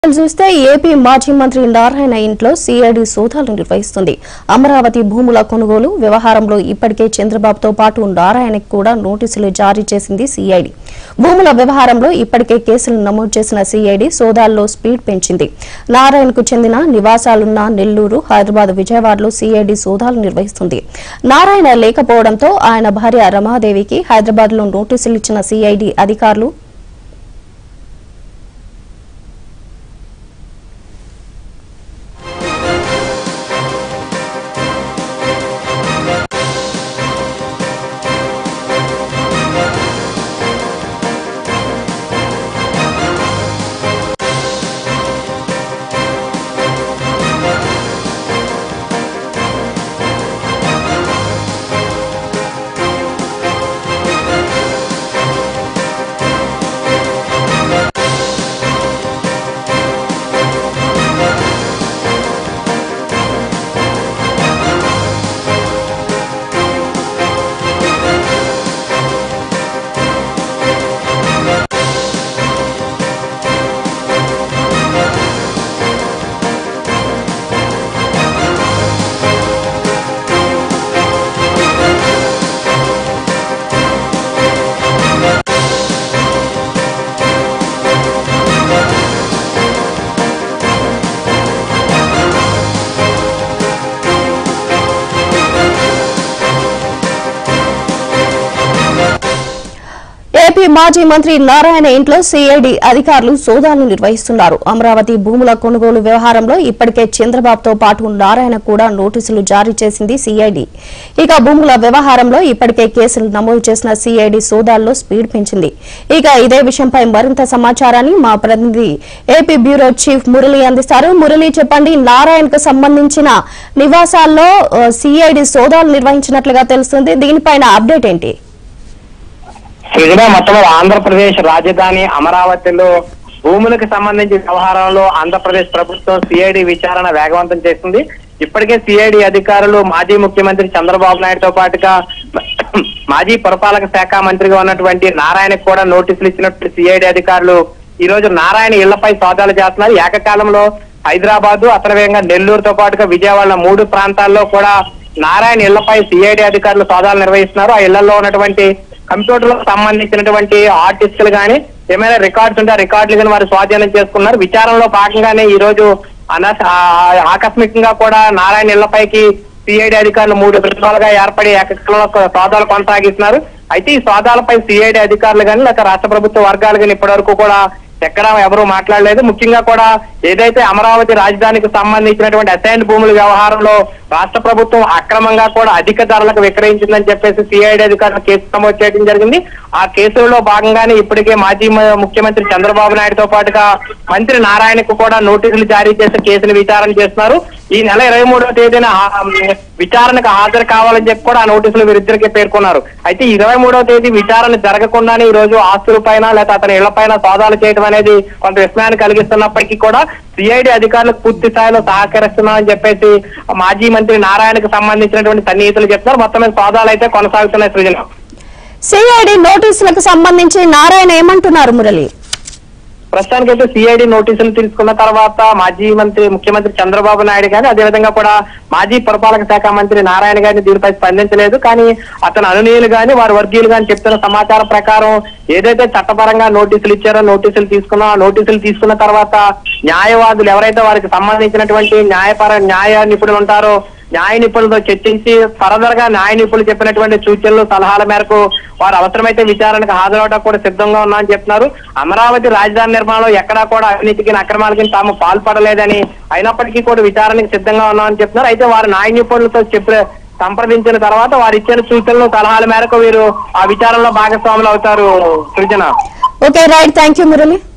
చూస్తే ఏపీ మాజీ మంత్రి నారాయణ ఇంట్లో సిఐడి సోదాలు నిర్వహిస్తుంది అమరావతి భూముల కొనుగోలు వ్యవహారంలో ఇప్పటికే చంద్రబాబుతో పాటు నారాయణకు కూడా నోటీసులు జారీ చేసింది సిఐడి భూముల వ్యవహారంలో ఇప్పటికే కేసులు నమోదు చేసిన సిఐడి సోదాల్లో స్పీడ్ పెంచింది నారాయణకు చెందిన నివాసాలున్న నెల్లూరు హైదరాబాద్ విజయవాడలో సిఐడి సోదాలు నిర్వహిస్తుంది నారాయణ లేకపోవడంతో ఆయన భార్య రమాదేవికి హైదరాబాద్లో నోటీసులు ఇచ్చిన సిఐడి అధికారులు ఏపీ మాజీ మంత్రి నారాయణ ఇంట్లో సిఐడి అధికారులు సోదాలు నిర్వహిస్తున్నారు అమరావతి భూముల కొనుగోలు వ్యవహారంలో ఇప్పటికే చంద్రబాబుతో పాటు నారాయణ కూడా నోటీసులు జారీ చేసింది సిఐడి ఇక భూముల వ్యవహారంలో ఇప్పటికే కేసులు నమోదు చేసిన సిఐడి సోదాల్లో స్పీడ్ పెంచింది ఇక ఇదే విషయంపై మరింత సమాచారాన్ని మా ప్రతినిధి ఏపీ బ్యూరో చీఫ్ మురళి అందిస్తారు మురళి చెప్పండి నారాయణకు సంబంధించిన నివాసాల్లో సిఐడి సోదాలు నిర్వహించినట్లుగా తెలుస్తుంది దీనిపైన అప్డేట్ ఏంటి సృజన మొత్తం ఆంధ్రప్రదేశ్ రాజధాని అమరావతిలో భూములకు సంబంధించిన వ్యవహారంలో ఆంధ్రప్రదేశ్ ప్రభుత్వం సిఐడి విచారణ వేగవంతం చేస్తుంది ఇప్పటికే సిఐడి అధికారులు మాజీ ముఖ్యమంత్రి చంద్రబాబు నాయుడుతో పాటుగా మాజీ పురపాలక శాఖ మంత్రిగా ఉన్నటువంటి నారాయణకు కూడా నోటీసులు ఇచ్చినటువంటి సిఐడి అధికారులు ఈ రోజు నారాయణ ఇళ్లపై సోదాలు చేస్తున్నారు ఏకకాలంలో హైదరాబాదు అతనవేగంగా నెల్లూరుతో పాటుగా విజయవాడ మూడు ప్రాంతాల్లో కూడా నారాయణ ఇళ్లపై సిఐడి అధికారులు సోదాలు నిర్వహిస్తున్నారు ఆ ఇళ్లలో ఉన్నటువంటి కంప్యూటర్ సంబంధించినటువంటి ఆర్టిస్టులు కానీ ఏమైనా రికార్డ్స్ ఉంటే ఆ రికార్డులు కానీ వారు స్వాధీనం చేసుకున్నారు విచారణలో భాగంగానే ఈ రోజు అన ఆ- ఆకస్మికంగా కూడా నారాయణ ఇళ్లపైకి సిఐడి అధికారులు మూడు బృందాలుగా ఏర్పడి ఏకకాలంలో సోదాలు కొనసాగిస్తున్నారు అయితే ఈ సోదాలపై సిఐడి అధికారులు కానీ లేక రాష్ట్ర ప్రభుత్వ వర్గాలు కానీ ఇప్పటి వరకు కూడా ఎక్కడా ఎవరు మాట్లాడలేదు ముఖ్యంగా కూడా ఏదైతే అమరావతి రాజధానికి సంబంధించినటువంటి అసైన్ భూముల వ్యవహారంలో రాష్ట్ర ప్రభుత్వం అక్రమంగా కూడా అధిక ధరలకు విక్రయించిందని చెప్పేసి సిఐడి అధికారులు కేసు నమోదు చేయడం జరిగింది ఆ కేసులో భాగంగానే ఇప్పటికే మాజీ మ- ముఖ్యమంత్రి చంద్రబాబు నాయుడుతో పాటుగా మంత్రి నారాయణకు కూడా నోటీసులు జారీ చేసి కేసును విచారణ చేస్తున్నారు ఈ నెల ఇరవై మూడవ తేదీన ఆ- విచారణకు హాజరు కావాలని చెప్పి కూడా ఆ నోటీసులు వీరిద్దరికీ పేర్కొన్నారు అయితే ఇరవై మూడవ తేదీ విచారణ జరగకుండానే ఈ రోజు ఆస్తుల పైన లేదా అతని ఇళ్ల పైన సోదాలు చేయడం అనేది కొంత విస్మయాన్ని కలిగిస్తున్నప్పటికీ కూడా సిఐడి అధికారులకు పూర్తి స్థాయిలో సహకరిస్తున్నామని చెప్పేసి మాజీ మంత్రి నారాయణకు సంబంధించినటువంటి సన్నిహితులు చెప్తున్నారు మొత్తం మీద సోదాలు అయితే కొనసాగుతున్నాయి సృజన సిఐడి నోటీసులకు సంబంధించి నారాయణ ఏమంటున్నారు మురళి ప్రస్తుతానికైతే సిఐడి నోటీసులు తీసుకున్న తర్వాత మాజీ మంత్రి ముఖ్యమంత్రి చంద్రబాబు నాయుడు గాని అదేవిధంగా కూడా మాజీ పురపాలక శాఖ మంత్రి నారాయణ గారిని దీనిపై స్పందించలేదు కానీ అతని అనునీయులు గాని వారి వర్గీయులు గాని చెప్తున్న సమాచారం ప్రకారం ఏదైతే చట్టపరంగా నోటీసులు ఇచ్చారో నోటీసులు తీసుకున్నా ఆ నోటీసులు తీసుకున్న తర్వాత న్యాయవాదులు ఎవరైతే వారికి సంబంధించినటువంటి న్యాయపర న్యాయ నిపుణులు ఉంటారో న్యాయ నిపుణులతో చర్చించి ఫర్దర్ గా న్యాయ నిపుణులు చెప్పినటువంటి సూచనలు సలహాల మేరకు వారు అవసరమైతే విచారణకు హాజరవడానికి కూడా సిద్ధంగా ఉన్నామని చెప్తున్నారు అమరావతి రాజధాని నిర్మాణంలో ఎక్కడా కూడా అవినీతికి అక్రమాలకి తాము పాల్పడలేదని అయినప్పటికీ కూడా విచారణకు సిద్ధంగా ఉన్నామని చెప్తున్నారు అయితే వారు న్యాయ నిపుణులతో చెప్పి సంప్రదించిన తర్వాత వారు ఇచ్చిన సూచనలు సలహాల మేరకు వీరు ఆ విచారణలో భాగస్వాములు అవుతారు Srujana okay right thank you Murali